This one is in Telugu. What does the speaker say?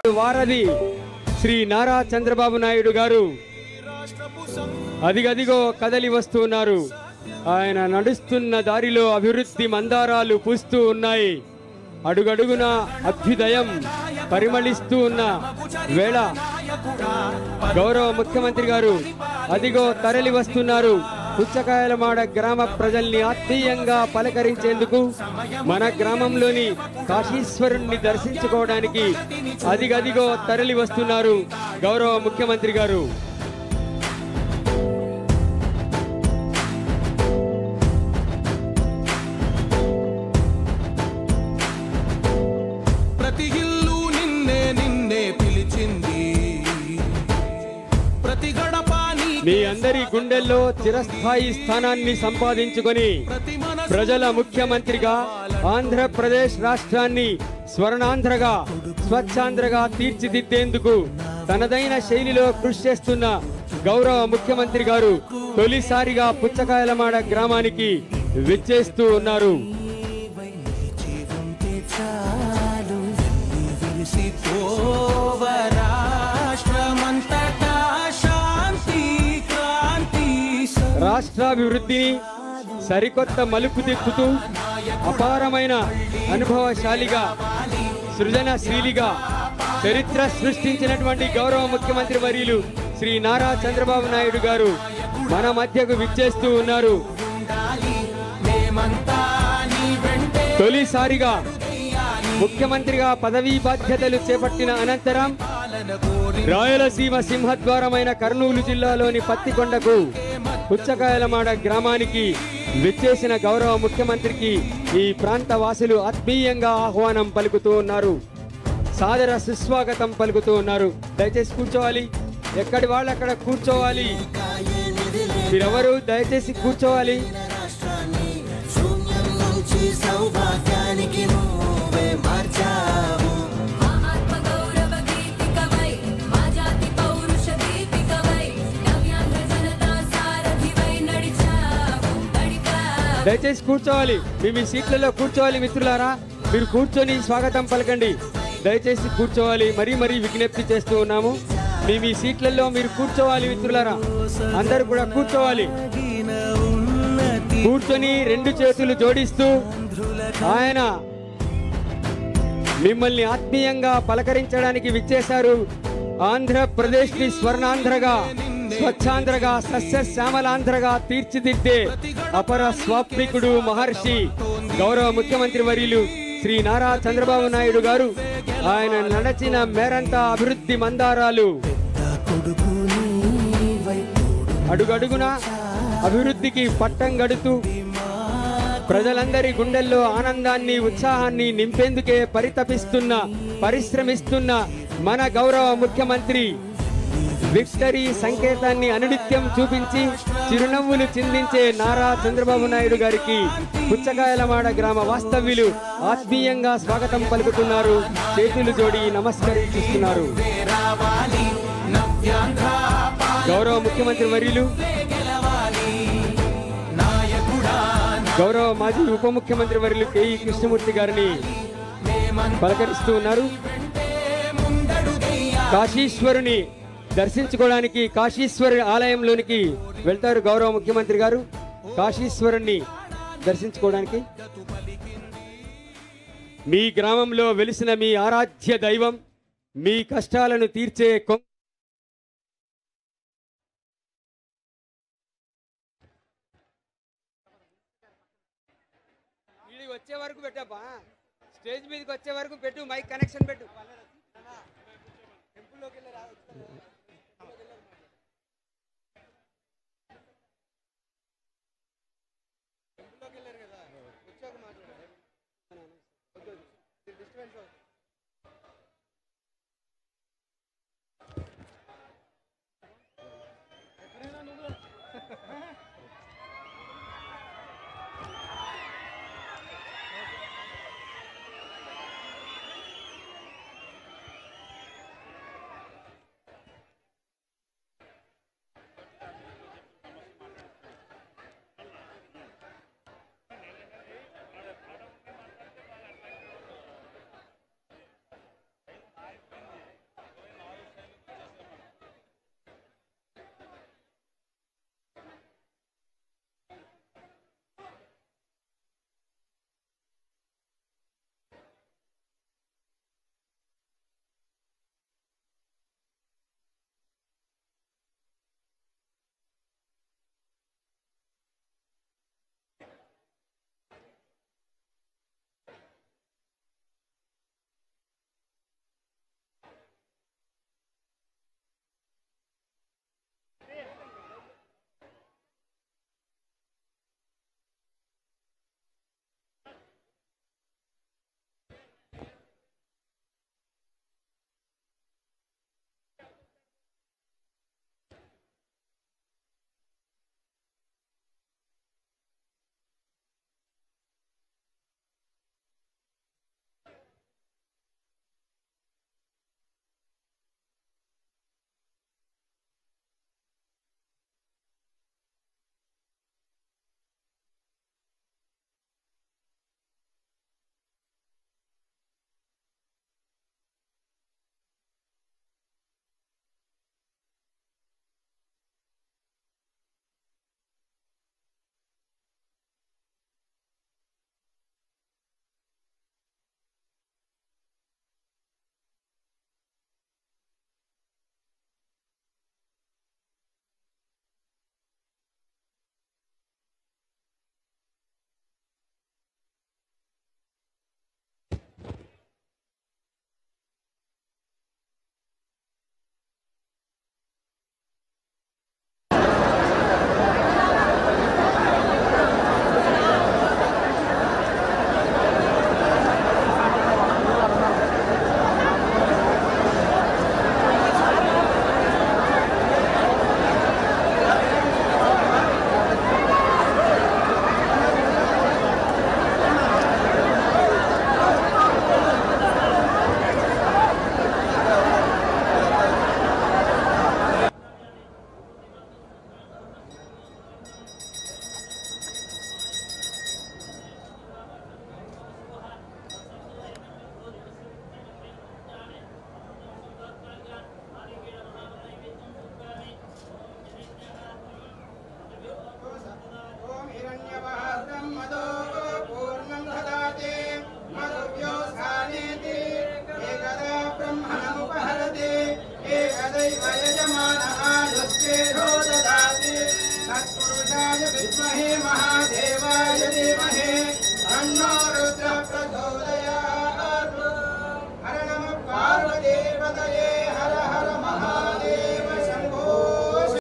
వారధి శ్రీ నారా చంద్రబాబు నాయుడు గారు అదిగదిగో కదలి వస్తున్నారు ఆయన నడుస్తున్న దారిలో అభివృద్ధి మందారాలు పూస్తూ ఉన్నాయి అడుగడుగున అభ్యుదయం పరిమళిస్తూ ఉన్న వేళ గౌరవ ముఖ్యమంత్రి గారు అదిగో తరలి వస్తున్నారు పుచ్చకాయలమాడ గ్రామ ప్రజల్ని ఆత్మీయంగా పలకరించేందుకు మన గ్రామంలోని కాశీశ్వరుణ్ణి దర్శించుకోవడానికి అదిగదిగో తరలి వస్తున్నారు గౌరవ ముఖ్యమంత్రి గారు ప్రతి ఇల్లు నిన్నే నిన్నే పిలిచింది ప్రతి గడప నీ మీ అందరి గుండెల్లో చిరస్థాయి స్థానాన్ని సంపాదించుకొని ప్రతి మనసు ప్రజల ముఖ్యమంత్రిగా ఆంధ్రప్రదేశ్ రాష్ట్రాన్ని స్వర్ణాంధ్రగా స్వచ్ఛాంధ్రగా తీర్చిదిద్దేందుకు తనదైన శైలిలో కృషి చేస్తున్న గౌరవ ముఖ్యమంత్రి గారు తొలిసారిగా పుచ్చకాయలమాడ గ్రామానికి విచ్చేస్తూ ఉన్నారు వెలిసి రాష్ట్రమంతటా శాంతి క్రాంతి రాష్ట్రాభివృద్ధిని సరికొత్త మలుపు తిప్పుతూ అపారమైన అనుభవశాలిగా సృజనశీలిగా చరిత్ర సృష్టించినటువంటి గౌరవ ముఖ్యమంత్రి వర్యులు శ్రీ నారా చంద్రబాబు నాయుడు గారు మన మధ్యకు విచ్చేస్తూ ఉన్నారు మేమంతా నీ వెంటే తొలిసారిగా ముఖ్యమంత్రిగా పదవీ బాధ్యతలు చేపట్టిన అనంతరం పాలన కోరి రాయలసీమ సింహద్వారమైన కర్నూలు జిల్లాలోని పత్తికొండకు పుచ్చకాయలమాడ గ్రామానికి విచ్చేసిన గౌరవ ముఖ్యమంత్రికి ఈ ప్రాంత వాసులు ఆత్మీయంగా ఆహ్వానం పలుకుతూ ఉన్నారు సాదర సుస్వాగతం పలుకుతూ ఉన్నారు దయచేసి కూర్చోవాలి ఎక్కడి వాళ్ళు అక్కడ కూర్చోవాలి మీరెవరు దయచేసి కూర్చోవాలి శూన్యం నుంచి సౌభాగ్యానికి నువ్వే మార్చావు ఆత్మగౌరవ గీతికవై మా జాతి పౌరుష దీపికవై నవ్యాంధ్ర జనతా సారథివై నడిచావు నడిపావు దయచేసి కూర్చోవాలి మీ మీ సీట్లలో కూర్చోవాలి మిత్రులారా మీరు కూర్చొని స్వాగతం పలకండి దయచేసి కూర్చోవాలి మరీ మరీ విజ్ఞప్తి చేస్తూ ఉన్నాము మీ మీ సీట్లలో మీరు కూర్చోవాలి మిత్రులారా అందరూ కూడా కూర్చోవాలి ఉన్నతి కూర్చొని రెండు చేతులు జోడిస్తూ ఆయన మిమ్మల్ని ఆత్మీయంగా పలకరించడానికి విచ్చేశారు ఆంధ్రప్రదేశ్ ని స్వర్ణాంధ్రగా స్వచ్ఛాంధ్రగా సస్యశ్యామలాంధ్రగా తీర్చిదిద్దే అపర స్వాప్నికుడు మహర్షి గౌరవ ముఖ్యమంత్రి వర్యులు శ్రీ నారా చంద్రబాబు నాయుడు గారు ఆయన నడచిన మేరంతా అభివృద్ధి మందారాలు కొడుకు నీవై అడుగడుగున అభివృద్ధికి పట్టం గడుతూ ప్రజలందరి గుండెల్లో ఆనందాన్ని ఉత్సాహాన్ని నింపేందుకే పరితపిస్తున్న పరిశ్రమిస్తున్న మన గౌరవ ముఖ్యమంత్రి విక్టరీ సంకేతాన్ని అనునిత్యం చూపించి చిరునవ్వులు చిందించే నారా చంద్రబాబు నాయుడు గారికి పుచ్చకాయలమాడ గ్రామ వాస్తవ్యులు ఆత్మీయంగా స్వాగతం పలుకుతున్నారు చేతులు జోడి నమస్కరిస్తున్నారు రావాలి నవ్యాంధ్ర గౌరవ ముఖ్యమంత్రి వర్యులు నాయకుడా గౌరవ మాజీ ఉప ముఖ్యమంత్రి వర్యులు కేఈ కృష్ణమూర్తి గారిని పలకరిస్తూ ఉన్నారు కాశీశ్వరుని దర్శించుకోవడానికి కాశీశ్వరి ఆలయంలోనికి వెళ్తారు గౌరవ ముఖ్యమంత్రి గారు కాశీశ్వరుణ్ణి దర్శించుకోవడానికి మీ గ్రామంలో వెలిసిన మీ ఆరాధ్య దైవం మీ కష్టాలను తీర్చే కొం వీడికి వచ్చే వరకు పెట్టబ్బా స్టేజ్ మీదకి వచ్చే వరకు పెట్టు మైక్ కనెక్షన్ పెట్టు టెంపుల్లోకి వెళ్ళి రా